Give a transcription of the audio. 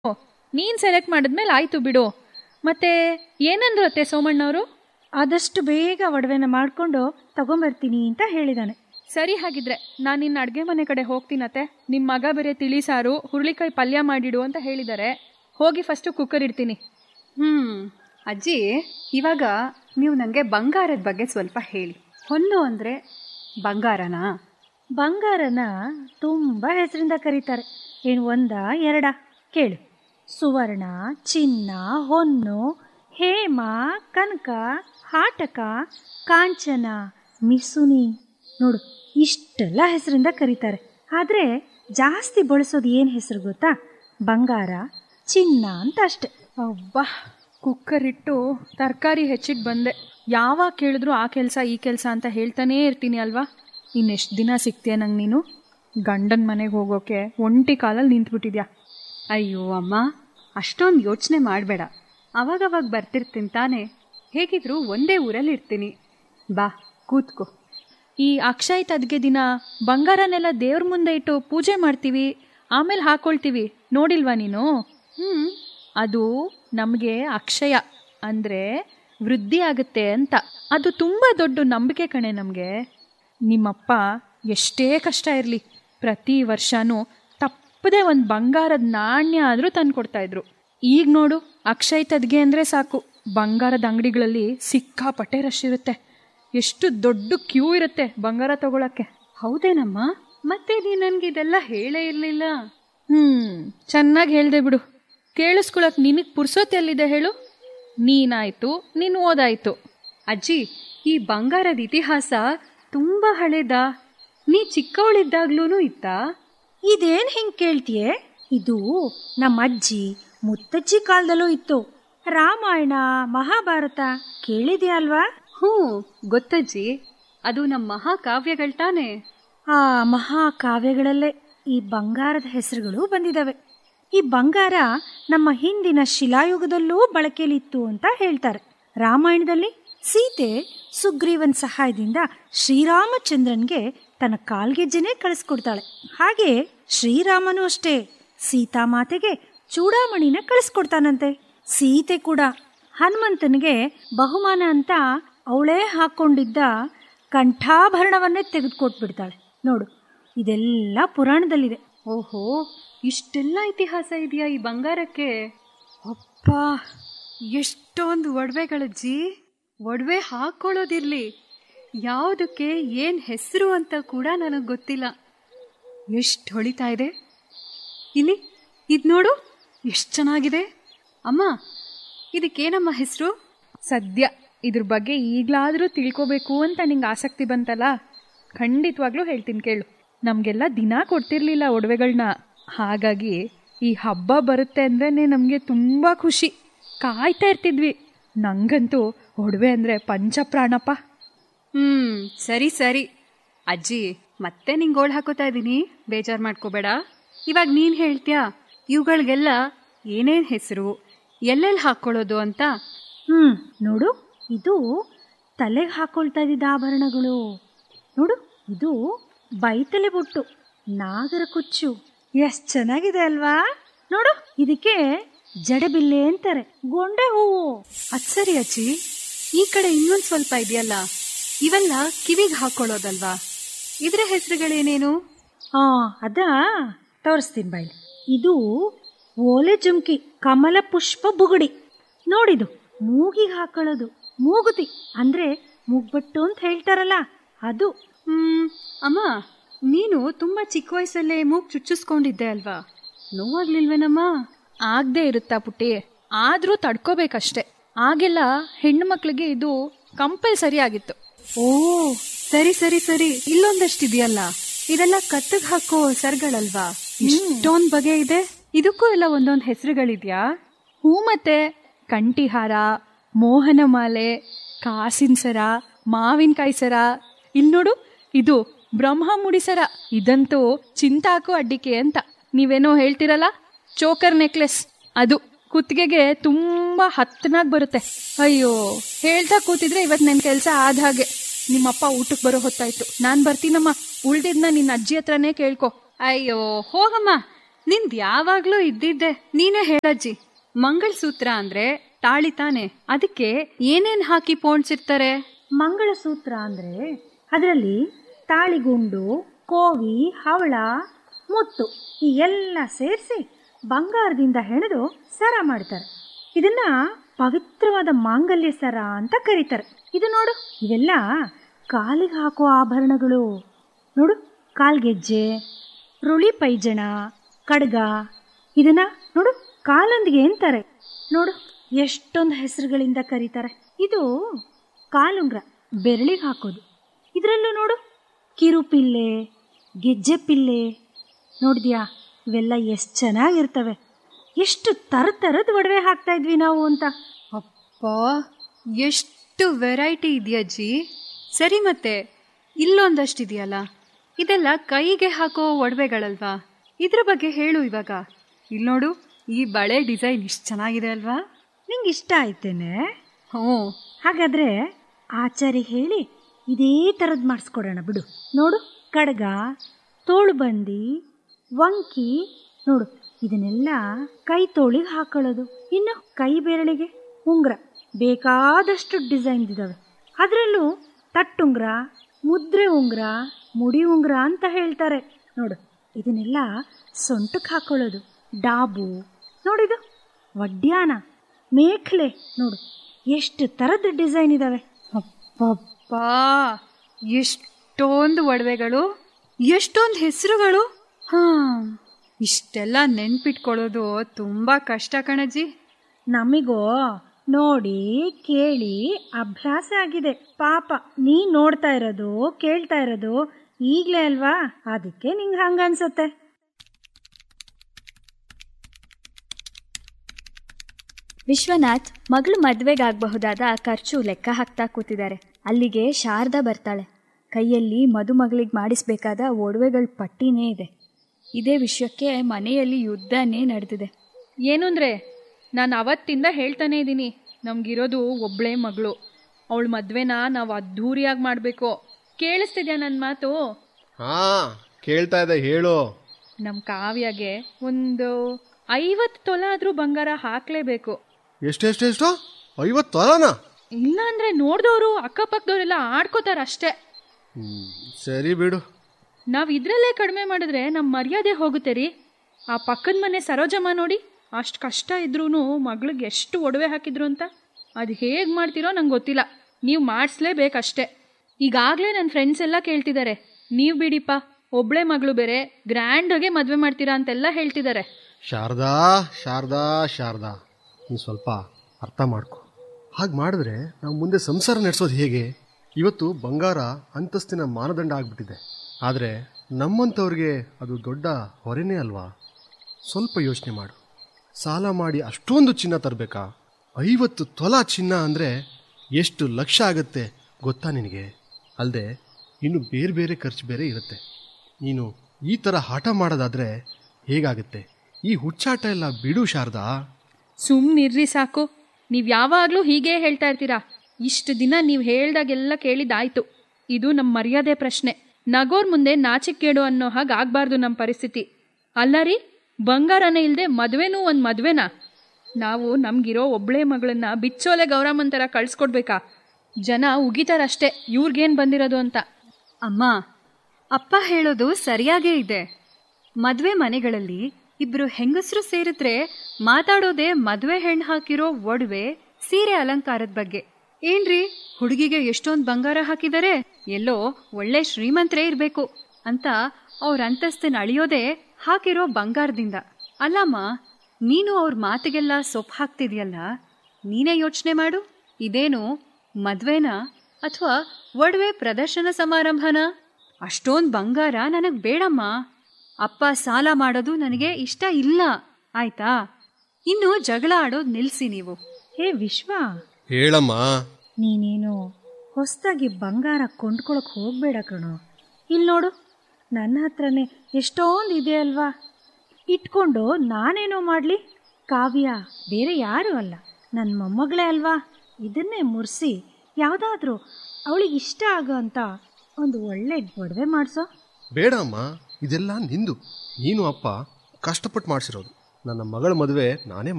ನೀನು ಸೆಲೆಕ್ಟ್ ಮಾಡಿದ್ಮೇಲೆ ಆಯಿತು ಬಿಡು ಮತ್ತೆ ಏನಂದ್ರು ಅತ್ತೆ ಸೋಮಣ್ಣವರು ಆದಷ್ಟು ಬೇಗ ಒಡವೆನ ಮಾಡಿಕೊಂಡು ತಗೊಂಬರ್ತೀನಿ ಅಂತ ಹೇಳಿದಾನೆ ಸರಿ ಹಾಗಿದ್ರೆ ನಾನು ನಿನ್ನ ಅಡುಗೆ ಮನೆ ಕಡೆ ಹೋಗ್ತೀನತ್ತೆ ನಿಮ್ಮ ಮಗ ಬೇರೆ ತಿಳಿ ಸಾರು ಹುರುಳಿಕಾಯಿ ಪಲ್ಯ ಮಾಡಿಡು ಅಂತ ಹೇಳಿದ್ದಾರೆ ಹೋಗಿ ಫಸ್ಟು ಕುಕ್ಕರ್ ಇಡ್ತೀನಿ ಹ್ಮ್ ಅಜ್ಜಿ ಇವಾಗ ನೀವು ನನಗೆ ಬಂಗಾರದ ಬಗ್ಗೆ ಸ್ವಲ್ಪ ಹೇಳಿ ಹೊನ್ನು ಅಂದರೆ ಬಂಗಾರನಾ ಬಂಗಾರನ ತುಂಬ ಹೆಸರಿಂದ ಕರೀತಾರೆ ಏನು ಒಂದ ಎರಡ ಕೇಳು ಸುವರ್ಣ ಚಿನ್ನ ಹೊನ್ನು ಹೇಮ ಕನಕ ಹಾಟಕ ಕಾಂಚನ ಮಿಸುನಿ ನೋಡು ಇಷ್ಟೆಲ್ಲ ಹೆಸರಿಂದ ಕರೀತಾರೆ ಆದರೆ ಜಾಸ್ತಿ ಬಳಸೋದು ಏನು ಹೆಸರು ಗೊತ್ತಾ ಬಂಗಾರ ಚಿನ್ನ ಅಂತ ಅಷ್ಟೆ ಅಬ್ಬಾ ಕುಕ್ಕರ್ ಇಟ್ಟು ತರಕಾರಿ ಹೆಚ್ಚಿಟ್ಟು ಬಂದೆ ಯಾವಾಗ ಕೇಳಿದ್ರು ಆ ಕೆಲಸ ಈ ಕೆಲಸ ಅಂತ ಹೇಳ್ತಾನೇ ಇರ್ತೀನಿ ಅಲ್ವಾ ಇನ್ನೆಷ್ಟು ದಿನ ಸಿಗ್ತೀಯ ನಂಗೆ ನೀನು ಗಂಡನ ಮನೆಗೆ ಹೋಗೋಕೆ ಒಂಟಿ ಕಾಲಲ್ಲಿ ನಿಂತ್ಬಿಟ್ಟಿದ್ಯಾ ಅಯ್ಯೋ ಅಮ್ಮ ಅಷ್ಟೊಂದು ಯೋಚನೆ ಮಾಡಬೇಡ ಅವಾಗವಾಗ ಬರ್ತಿರ್ತೀನಿ ತಾನೇ ಹೇಗಿದ್ರು ಒಂದೇ ಊರಲ್ಲಿ ಇರ್ತೀನಿ ಬಾ ಕೂತ್ಕೋ ಈ ಅಕ್ಷಯ ತದ್ಗೆ ದಿನ ಬಂಗಾರನೆಲ್ಲ ದೇವ್ರ ಮುಂದೆ ಇಟ್ಟು ಪೂಜೆ ಮಾಡ್ತೀವಿ ಆಮೇಲೆ ಹಾಕೊಳ್ತೀವಿ ನೋಡಿಲ್ವಾ ನೀನು ಹ್ಮ್ ಅದು ನಮಗೆ ಅಕ್ಷಯ ಅಂದರೆ ವೃದ್ಧಿ ಆಗುತ್ತೆ ಅಂತ ಅದು ತುಂಬ ದೊಡ್ಡ ನಂಬಿಕೆ ಕಣೆ ನಮಗೆ ನಿಮ್ಮಪ್ಪ ಎಷ್ಟೇ ಕಷ್ಟ ಇರಲಿ ಪ್ರತಿ ವರ್ಷನೂ ತಪ್ಪದೆ ಒಂದು ಬಂಗಾರದ ನಾಣ್ಯ ಆದರೂ ತಂದು ಕೊಡ್ತಾಯಿದ್ರು ಈಗ ನೋಡು ಅಕ್ಷಯ ತದ್ಗೆ ಅಂದರೆ ಸಾಕು ಬಂಗಾರದ ಅಂಗಡಿಗಳಲ್ಲಿ ಸಿಕ್ಕಾಪಟ್ಟೆ ರಶ್ ಇರುತ್ತೆ ಎಷ್ಟು ದೊಡ್ಡ ಕ್ಯೂ ಇರುತ್ತೆ ಬಂಗಾರ ತಗೊಳಕ್ಕೆ ಹೌದೇನಮ್ಮ ಮತ್ತೆ ನೀ ನನಗೆ ಇದೆಲ್ಲ ಹೇಳೇ ಇರಲಿಲ್ಲ ಹ್ಞೂ ಚೆನ್ನಾಗಿ ಹೇಳ್ದೆ ಬಿಡು ಕೇಳಿಸ್ಕೊಳಕ್ ನಿನಗೆ ಪುರ್ಸೊತ್ ಎಲ್ಲಿದೆ ಹೇಳು ನೀನಾಯ್ತು ನೀನು ಓದಾಯ್ತು ಅಜ್ಜಿ ಈ ಬಂಗಾರದ ಇತಿಹಾಸ ತುಂಬಾ ಹಳೇದ ನೀ ಚಿಕ್ಕವಳಿದ್ದಾಗ್ಲೂ ಇತ್ತಾ ಇದೇನ್ ಹಿಂಗ್ ಕೇಳ್ತೀಯೆ ಇದು ನಮ್ಮ ಅಜ್ಜಿ ಮುತ್ತಜ್ಜಿ ಕಾಲದಲ್ಲೂ ಇತ್ತು ರಾಮಾಯಣ ಮಹಾಭಾರತ ಕೇಳಿದ್ಯಾ ಅಲ್ವಾ ಹ್ಞೂ ಗೊತ್ತಜ್ಜಿ ಅದು ನಮ್ಮ ಮಹಾಕಾವ್ಯಗಳು ತಾನೇ ಆ ಮಹಾಕಾವ್ಯಗಳಲ್ಲೇ ಈ ಬಂಗಾರದ ಹೆಸರುಗಳು ಬಂದಿದ್ದಾವೆ ಈ ಬಂಗಾರ ನಮ್ಮ ಹಿಂದಿನ ಶಿಲಾಯುಗದಲ್ಲೂ ಬಳಕೆಯಲ್ಲಿತ್ತು ಅಂತ ಹೇಳ್ತಾರೆ ರಾಮಾಯಣದಲ್ಲಿ ಸೀತೆ ಸುಗ್ರೀವನ್ ಸಹಾಯದಿಂದ ಶ್ರೀರಾಮಚಂದ್ರನ್ಗೆ ತನ್ನ ಕಾಲ್ಗೆಜ್ಜೆನೇ ಕಳಿಸ್ಕೊಡ್ತಾಳೆ ಹಾಗೆ ಶ್ರೀರಾಮನು ಅಷ್ಟೇ ಸೀತಾಮಾತೆಗೆ ಚೂಡಾಮಣಿನ ಕಳಿಸ್ಕೊಡ್ತಾನಂತೆ ಸೀತೆ ಕೂಡ ಹನುಮಂತನಿಗೆ ಬಹುಮಾನ ಅಂತ ಅವಳೇ ಹಾಕೊಂಡಿದ್ದ ಕಂಠಾಭರಣವನ್ನೇ ತೆಗೆದುಕೊಟ್ಬಿಡ್ತಾಳೆ ನೋಡು ಇದೆಲ್ಲ ಪುರಾಣದಲ್ಲಿದೆ ಓಹೋ ಇಷ್ಟೆಲ್ಲ ಇತಿಹಾಸ ಇದೆಯಾ ಈ ಬಂಗಾರಕ್ಕೆ ಅಪ್ಪ ಎಷ್ಟೊಂದು ಒಡವೆಗಳಜ್ಜಿ ಒಡವೆ ಹಾಕೊಳ್ಳೋದಿರ್ಲಿ ಯಾವುದಕ್ಕೆ ಏನು ಹೆಸರು ಅಂತ ಕೂಡ ನನಗೆ ಗೊತ್ತಿಲ್ಲ ಎಷ್ಟು ಹೊಳಿತಾ ಇದೆ ಇಲ್ಲಿ ಇದು ನೋಡು ಎಷ್ಟು ಚೆನ್ನಾಗಿದೆ ಅಮ್ಮ ಇದಕ್ಕೇನಮ್ಮ ಹೆಸರು ಸದ್ಯ ಇದ್ರ ಬಗ್ಗೆ ಈಗಲಾದರೂ ತಿಳ್ಕೋಬೇಕು ಅಂತ ನಿಂಗೆ ಆಸಕ್ತಿ ಬಂತಲ್ಲ ಖಂಡಿತವಾಗ್ಲೂ ಹೇಳ್ತೀನಿ ಕೇಳು ನಮಗೆಲ್ಲ ದಿನ ಕೊಡ್ತಿರ್ಲಿಲ್ಲ ಒಡವೆಗಳನ್ನ ಹಾಗಾಗಿ ಈ ಹಬ್ಬ ಬರುತ್ತೆ ಅಂದ್ರೆ ನಮಗೆ ತುಂಬ ಖುಷಿ ಕಾಯ್ತಾ ಇರ್ತಿದ್ವಿ ನಂಗಂತೂ ಒಡವೆ ಅಂದರೆ ಪಂಚಪ್ರಾಣಪ್ಪ ಹ್ಮ್ ಸರಿ ಸರಿ ಅಜ್ಜಿ ಮತ್ತೆ ನಿಂಗೆ ಗೋಳ್ ಹಾಕೋತಾ ಇದ್ದೀನಿ ಬೇಜಾರು ಮಾಡ್ಕೋಬೇಡ ಇವಾಗ ನೀನು ಹೇಳ್ತ್ಯಾ ಇವುಗಳಿಗೆಲ್ಲ ಏನೇನು ಹೆಸರು ಎಲ್ಲೆಲ್ಲಿ ಹಾಕ್ಕೊಳ್ಳೋದು ಅಂತ ಹ್ಮ್ ನೋಡು ಇದು ತಲೆಗೆ ಹಾಕೊಳ್ತಾ ಇದ್ದಿದ್ದ ಆಭರಣಗಳು ನೋಡು ಇದು ಬೈತಲೆ ಬೊಟ್ಟು ನಾಗರ ಕುಚ್ಚು ಎಷ್ಟ್ ಚೆನ್ನಾಗಿದೆ ಅಲ್ವಾ ನೋಡು ಇದಕ್ಕೆ ಜಡಬಿಲ್ಲೆ ಅಂತಾರೆ ಗೊಂಡೆ ಹೂವು ಅದ್ ಸರಿ ಅಜ್ಜಿ ಈ ಕಡೆ ಇನ್ನೊಂದು ಸ್ವಲ್ಪ ಇದೆಯಲ್ಲ ಇವೆಲ್ಲ ಕಿವಿಗೆ ಹಾಕೊಳ್ಳೋದಲ್ವಾ ಇದ್ರ ಹೆಸರುಗಳೇನೇನು ಹಾ ಅದ ತೋರಿಸ್ತೀನಿ ಬೈಲಿ ಇದು ಓಲೆ ಜುಮ್ಕಿ ಕಮಲ ಪುಷ್ಪ ಬುಗುಡಿ ನೋಡಿದು ಮೂಗಿಗೆ ಹಾಕೊಳ್ಳೋದು ಮೂಗುತಿ ಅಂದ್ರೆ ಮೂಗ್ಬಟ್ಟು ಅಂತ ಹೇಳ್ತಾರಲ್ಲ ಅದು ಹ್ಮ್ ಅಮ್ಮ ನೀನು ತುಂಬಾ ಚಿಕ್ಕ ವಯಸ್ಸಲ್ಲೇ ಮೂಗ್ ಚುಚ್ಚಿಸ್ಕೊಂಡಿದ್ದೆ ಅಲ್ವಾ ನೋವಾಗ್ಲಿಲ್ವೇನಮ್ಮ ಆಗದೆ ಇರುತ್ತಾ ಪುಟ್ಟಿ ಆದರೂ ತಡ್ಕೋಬೇಕಷ್ಟೆ ಆಗೆಲ್ಲ ಹೆಣ್ಣು ಮಕ್ಳಿಗೆ ಇದು ಕಂಪಲ್ಸರಿ ಆಗಿತ್ತು ಓ ಸರಿ ಸರಿ ಸರಿ ಇಲ್ಲೊಂದಷ್ಟಿದೆಯಲ್ಲ ಇದೆಲ್ಲ ಕತ್ತಗ್ ಹಾಕೋ ಸರ್ಗಳಲ್ವಾ ಇಷ್ಟೊಂದ್ ಬಗೆ ಇದೆ ಇದಕ್ಕೂ ಎಲ್ಲ ಒಂದೊಂದ್ ಹೆಸರುಗಳಿದ್ಯಾ ಹೂ ಮತ್ತೆ ಕಂಠಿಹಾರ ಮೋಹನ ಮಾಲೆ ಕಾಸಿನ ಸರ ಮಾವಿನಕಾಯಿ ಸರ ಇಲ್ಲಿ ನೋಡು ಇದು ಬ್ರಹ್ಮ ಮುಡಿಸರ ಇದಂತೂ ಚಿಂತಾಕು ಅಡ್ಡಿಕೆ ಅಂತ ನೀವೇನೋ ಹೇಳ್ತಿರಲ್ಲ ಚೋಕರ್ ನೆಕ್ಲೆಸ್ ಅದು ಕುತ್ತಿಗೆಗೆ ತುಂಬಾ ಹತ್ತನಾಗ್ ಬರುತ್ತೆ ಅಯ್ಯೋ ಹೇಳ್ತಾ ಕೂತಿದ್ರೆ ಇವತ್ತು ನನ್ನ ಕೆಲಸ ಆದ ಹಾಗೆ ನಿಮ್ಮಪ್ಪ ಊಟಕ್ಕೆ ಬರೋ ಹೊತ್ತಾಯ್ತು ನಾನು ಬರ್ತೀನಮ್ಮ ಉಳ್ದಿದ್ನ ನಿನ್ನ ಅಜ್ಜಿ ಹತ್ರನೇ ಕೇಳ್ಕೊ ಅಯ್ಯೋ ಹೋಗಮ್ಮ ನಿಂದ್ ಯಾವಾಗ್ಲೂ ಇದ್ದಿದ್ದೆ ನೀನೇ ಹೇಳಜ್ಜಿ ಮಂಗಳಸೂತ್ರ ಅಂದ್ರೆ ತಾಳಿ ತಾನೆ ಅದಕ್ಕೆ ಏನೇನ್ ಹಾಕಿ ಪೋಣ್ಸಿರ್ತಾರೆ ಮಂಗಳಸೂತ್ರ ಅಂದ್ರೆ ಅದರಲ್ಲಿ ತಾಳಿಗುಂಡು ಕೋವಿ ಹವಳ ಮುತ್ತು ಈ ಎಲ್ಲ ಸೇರಿಸಿ ಬಂಗಾರದಿಂದ ಹೆಣೆದು ಸರ ಮಾಡ್ತಾರೆ ಇದನ್ನ ಪವಿತ್ರವಾದ ಮಾಂಗಲ್ಯ ಸರ ಅಂತ ಕರೀತಾರೆ ಇದು ನೋಡು ಇವೆಲ್ಲ ಕಾಲಿಗೆ ಹಾಕೋ ಆಭರಣಗಳು ನೋಡು ಕಾಲ್ಗೆಜ್ಜೆ ರುಳಿ ಪೈಜಣ ಕಡ್ಗ ಇದನ್ನ ನೋಡು ಕಾಲೊಂದಿಗೆ ಅಂತಾರೆ ನೋಡು ಎಷ್ಟೊಂದು ಹೆಸರುಗಳಿಂದ ಕರೀತಾರೆ ಇದು ಕಾಲುಂಗ್ರ ಬೆರಳಿಗೆ ಹಾಕೋದು ಇದರಲ್ಲೂ ನೋಡು ಕಿರುಪಿಲ್ಲೆ ಗೆಜ್ಜೆ ಪಿಲ್ಲೆ ನೋಡಿದ್ಯಾ ಇವೆಲ್ಲ ಎಷ್ಟು ಚೆನ್ನಾಗಿರ್ತವೆ ಎಷ್ಟು ಥರ ಥರದ ಒಡವೆ ಹಾಕ್ತಾ ಇದ್ವಿ ನಾವು ಅಂತ ಅಪ್ಪ ಎಷ್ಟು ವೆರೈಟಿ ಇದೆಯಜ್ಜಿ ಸರಿ ಮತ್ತೆ ಇಲ್ಲೊಂದಷ್ಟಿದೆಯಲ್ಲ ಇದೆಲ್ಲ ಕೈಗೆ ಹಾಕೋ ಒಡವೆಗಳಲ್ವಾ ಇದ್ರ ಬಗ್ಗೆ ಹೇಳು ಇವಾಗ ಇಲ್ಲಿ ನೋಡು ಈ ಬಳೆ ಡಿಸೈನ್ ಇಷ್ಟು ಚೆನ್ನಾಗಿದೆ ಅಲ್ವಾ ನಿಂಗೆ ಇಷ್ಟ ಆಯ್ತೇನೆ ಹ್ಞೂ ಹಾಗಾದ್ರೆ ಆಚಾರಿ ಹೇಳಿ ಇದೇ ಥರದ್ದು ಮಾಡಿಸ್ಕೊಡೋಣ ಬಿಡು ನೋಡು ಕಡಗ ತೋಳುಬಂದಿ ವಂಕಿ ನೋಡು ಇದನ್ನೆಲ್ಲ ಕೈ ತೋಳಿಗೆ ಹಾಕೊಳ್ಳೋದು ಇನ್ನು ಕೈ ಬೆರಳಿಗೆ ಉಂಗ್ರ ಬೇಕಾದಷ್ಟು ಡಿಸೈನ್ ಇದಾವೆ ಅದರಲ್ಲೂ ತಟ್ಟುಂಗ್ರ ಮುದ್ರೆ ಉಂಗ್ರ ಮುಡಿ ಉಂಗ್ರ ಅಂತ ಹೇಳ್ತಾರೆ ನೋಡು ಇದನ್ನೆಲ್ಲ ಸೊಂಟಕ್ಕೆ ಹಾಕೊಳ್ಳೋದು ಡಾಬು ನೋಡಿದು ವಡ್ಯಾನ ಮೇಖ್ಲೆ ನೋಡು ಎಷ್ಟು ಥರದ ಡಿಸೈನ್ ಇದಾವೆ ಅಪ್ಪಾ ಎಷ್ಟೊಂದು ಒಡವೆಗಳು ಎಷ್ಟೊಂದು ಹೆಸರುಗಳು ಹಾ ಇಷ್ಟೆಲ್ಲ ನೆನ್ಪಿಟ್ಕೊಳ್ಳೋದು ತುಂಬಾ ಕಷ್ಟ ಕಣಜ್ಜಿ ನಮಿಗೋ ನೋಡಿ ಕೇಳಿ ಅಭ್ಯಾಸ ಆಗಿದೆ ಪಾಪ ನೀ ನೋಡ್ತಾ ಇರೋದು ಕೇಳ್ತಾ ಇರೋದು ಈಗಲೇ ಅಲ್ವಾ ಅದಕ್ಕೆ ನಿಂಗೆ ಹಂಗ ಅನ್ಸತ್ತೆ ವಿಶ್ವನಾಥ್ ಮಗಳು ಮದುವೆಗಾಗಬಹುದಾದ ಖರ್ಚು ಲೆಕ್ಕ ಹಾಕ್ತಾ ಕೂತಿದ್ದಾರೆ ಅಲ್ಲಿಗೆ ಶಾರದಾ ಬರ್ತಾಳೆ ಕೈಯಲ್ಲಿ ಮದುಮಗಳಿಗೆ ಮಾಡಿಸ್ಬೇಕಾದ ಒಡವೆಗಳ ಪಟ್ಟಿನೇ ಇದೆ ಇದೇ ವಿಷಯಕ್ಕೆ ಮನೆಯಲ್ಲಿ ಯುದ್ಧನೇ ನಡೆದಿದೆ ಏನು ಅಂದರೆ ನಾನು ಅವತ್ತಿಂದ ಹೇಳ್ತಾನೆ ಇದ್ದೀನಿ ನಮಗಿರೋದು ಒಬ್ಬಳೇ ಮಗಳು ಅವಳ ಮದುವೆನ ನಾವು ಅದ್ಧೂರಿಯಾಗಿ ಮಾಡಬೇಕು ಕೇಳಿಸ್ತಿದ್ಯಾ ನನ್ನ ಮಾತು ಹಾ ಕೇಳ್ತಾ ಇದೆ ಹೇಳು ನಮ್ಮ ಕಾವ್ಯಗೆ ಒಂದು ಐವತ್ತು ತೊಲ ಆದರೂ ಬಂಗಾರ ಹಾಕಲೇಬೇಕು ಎಷ್ಟೆಷ್ಟೆಷ್ಟು ಐವತ್ತು ತೊಲನ ಇಲ್ಲ ಅಂದರೆ ನೋಡಿದವರು ಅಕ್ಕಪಕ್ಕದವರೆಲ್ಲ ಆಡ್ಕೋತಾರ ಅಷ್ಟೇ ಹ್ಮ್, ಸರಿ ಬಿಡು ನಾವು ಇದರಲ್ಲೇ ಕಡಿಮೆ ಮಾಡಿದ್ರೆ ನಮ್ಮ ಮರ್ಯಾದೆ ಹೋಗುತ್ತೆ ರೀ ಆ ಪಕ್ಕದ ಮನೆ ಸರೋಜಮ್ಮ ನೋಡಿ ಅಷ್ಟು ಕಷ್ಟ ಇದ್ರೂ ಮಗಳಿಗೆ ಎಷ್ಟು ಒಡವೆ ಹಾಕಿದ್ರು ಅಂತ ಅದು ಹೇಗೆ ಮಾಡ್ತೀರೋ ನಂಗೆ ಗೊತ್ತಿಲ್ಲ ನೀವು ಮಾಡಿಸ್ಲೇಬೇಕಷ್ಟೇ ಈಗಾಗಲೇ ನನ್ನ ಫ್ರೆಂಡ್ಸ್ ಎಲ್ಲ ಕೇಳ್ತಿದ್ದಾರೆ ನೀವು ಬಿಡಿಪ್ಪ ಒಬ್ಳೆ ಮಗಳು ಬೇರೆ ಗ್ರ್ಯಾಂಡಾಗೆ ಮದುವೆ ಮಾಡ್ತೀರಾ ಅಂತೆಲ್ಲ ಹೇಳ್ತಿದ್ದಾರೆ ಶಾರದಾ ಶಾರದಾ ಶಾರದಾ ನೀನು ಸ್ವಲ್ಪ ಅರ್ಥ ಮಾಡ್ಕೊ ಹಾಗೆ ಮಾಡಿದ್ರೆ ನಾವು ಮುಂದೆ ಸಂಸಾರ ನಡೆಸೋದು ಹೇಗೆ ಇವತ್ತು ಬಂಗಾರ ಅಂತಸ್ತಿನ ಮಾನದಂಡ ಆಗ್ಬಿಟ್ಟಿದೆ ಆದರೆ ನಮ್ಮಂಥವ್ರಿಗೆ ಅದು ದೊಡ್ಡ ಹೊರೆನೇ ಅಲ್ವಾ ಸ್ವಲ್ಪ ಯೋಚನೆ ಮಾಡು ಸಾಲ ಮಾಡಿ ಅಷ್ಟೊಂದು ಚಿನ್ನ ತರಬೇಕಾ ಐವತ್ತು ತೊಲ ಚಿನ್ನ ಅಂದರೆ ಎಷ್ಟು ಲಕ್ಷ ಆಗುತ್ತೆ ಗೊತ್ತಾ ನಿನಗೆ ಅಲ್ಲದೆ ಇನ್ನು ಬೇರೆ ಬೇರೆ ಖರ್ಚು ಬೇರೆ ಇರುತ್ತೆ ನೀನು ಈ ಥರ ಹಠ ಮಾಡೋದಾದರೆ ಹೇಗಾಗುತ್ತೆ ಈ ಹುಚ್ಚಾಟ ಎಲ್ಲ ಬಿಡು ಶಾರದಾ ಸುಮ್ಮನಿರ್ರಿ ಸಾಕು ನೀವು ಯಾವಾಗಲೂ ಹೀಗೇ ಹೇಳ್ತಾ ಇರ್ತೀರಾ ಇಷ್ಟು ದಿನ ನೀವು ಹೇಳ್ದಾಗೆಲ್ಲ ಕೇಳಿದಾಯ್ತು ಇದು ನಮ್ಮ ಮರ್ಯಾದೆ ಪ್ರಶ್ನೆ ನಗೋರ್ ಮುಂದೆ ನಾಚಿಕೇಡು ಅನ್ನೋ ಹಾಗೆ ಆಗಬಾರ್ದು ನಮ್ಮ ಪರಿಸ್ಥಿತಿ ಅಲ್ಲ ರೀ ಬಂಗಾರನೇ ಇಲ್ಲದೆ ಮದುವೆನೂ ಒಂದು ಮದುವೆನಾ ನಾವು ನಮಗಿರೋ ಒಬ್ಳೇ ಮಗಳನ್ನ ಬಿಚ್ಚೋಲೆ ಗೌರಮ್ಮನ್ ಥರ ಕಳ್ಸ್ಕೊಡ್ಬೇಕಾ ಜನ ಉಗಿತಾರಷ್ಟೇ ಇವ್ರಿಗೇನು ಬಂದಿರೋದು ಅಂತ ಅಮ್ಮ ಅಪ್ಪ ಹೇಳೋದು ಸರಿಯಾಗೇ ಇದೆ ಮದ್ವೆ ಮನೆಗಳಲ್ಲಿ ಇಬ್ರು ಹೆಂಗಸರು ಸೇರಿದ್ರೆ ಮಾತಾಡೋದೇ ಮದ್ವೆ ಹೆಣ್ಣು ಹಾಕಿರೋ ಒಡವೆ ಸೀರೆ ಅಲಂಕಾರದ ಬಗ್ಗೆ ಏನ್ರಿ ಹುಡುಗಿಗೆ ಎಷ್ಟೊಂದ್ ಬಂಗಾರ ಹಾಕಿದರೆ ಎಲ್ಲೋ ಒಳ್ಳೆ ಶ್ರೀಮಂತರೇ ಇರ್ಬೇಕು ಅಂತ ಅವ್ರ ಅಂತಸ್ತನ್ನ ಅಳಿಯೋದೇ ಹಾಕಿರೋ ಬಂಗಾರದಿಂದ ಅಲ್ಲಮ್ಮ ನೀನು ಅವ್ರ ಮಾತಿಗೆಲ್ಲ ಸೊಪ್ಪು ಹಾಕ್ತಿದ್ಯಲ್ಲ ನೀನೇ ಯೋಚನೆ ಮಾಡು ಇದೇನು ಮದ್ವೆನಾ ಅಥವಾ ಒಡವೆ ಪ್ರದರ್ಶನ ಸಮಾರಂಭನಾ ಅಷ್ಟೊಂದು ಬಂಗಾರ ನನಗೆ ಬೇಡಮ್ಮ ಅಪ್ಪ ಸಾಲ ಮಾಡೋದು ನನಗೆ ಇಷ್ಟ ಇಲ್ಲ ಆಯ್ತಾ ಇನ್ನು ಜಗಳ ಆಡೋದು ನಿಲ್ಸಿ ನೀವು ಹೇ ವಿಶ್ವ ಹೇಳಮ್ಮ ನೀನೇನು ಹೊಸದಾಗಿ ಬಂಗಾರ ಕೊಂಡ್ಕೊಳಕ್ ಹೋಗ್ಬೇಡ ಕಣೋ ಇಲ್ಲಿ ನೋಡು ನನ್ನ ಹತ್ರನೇ ಎಷ್ಟೊಂದು ಇದೆ ಅಲ್ವಾ ಇಟ್ಕೊಂಡು ನಾನೇನೋ ಮಾಡಲಿ ಕಾವ್ಯ ಬೇರೆ ಯಾರು ಅಲ್ಲ ನನ್ನ ಮೊಮ್ಮಗಳೇ ಅಲ್ವಾ ಇದನ್ನೇ ಮುರಿಸಿ ಯಾವುದಾದ್ರೂ ಅವಳಿಗೆ ಇಷ್ಟ ಆಗೋ ಅಂತ ಒಂದು ಒಳ್ಳೆ ಒಡವೆ ಮಾಡಿಸೋ ಬೇಡ ಅಮ್ಮ ಇದೆಲ್ಲ ನಿಂದು ನೀನು ಅಪ್ಪ ಕಷ್ಟಪಟ್ಟು ಮಾಡಿಸಿರೋದು ನನ್ನ ಮಗಳ ಮದುವೆ ನಾನೇ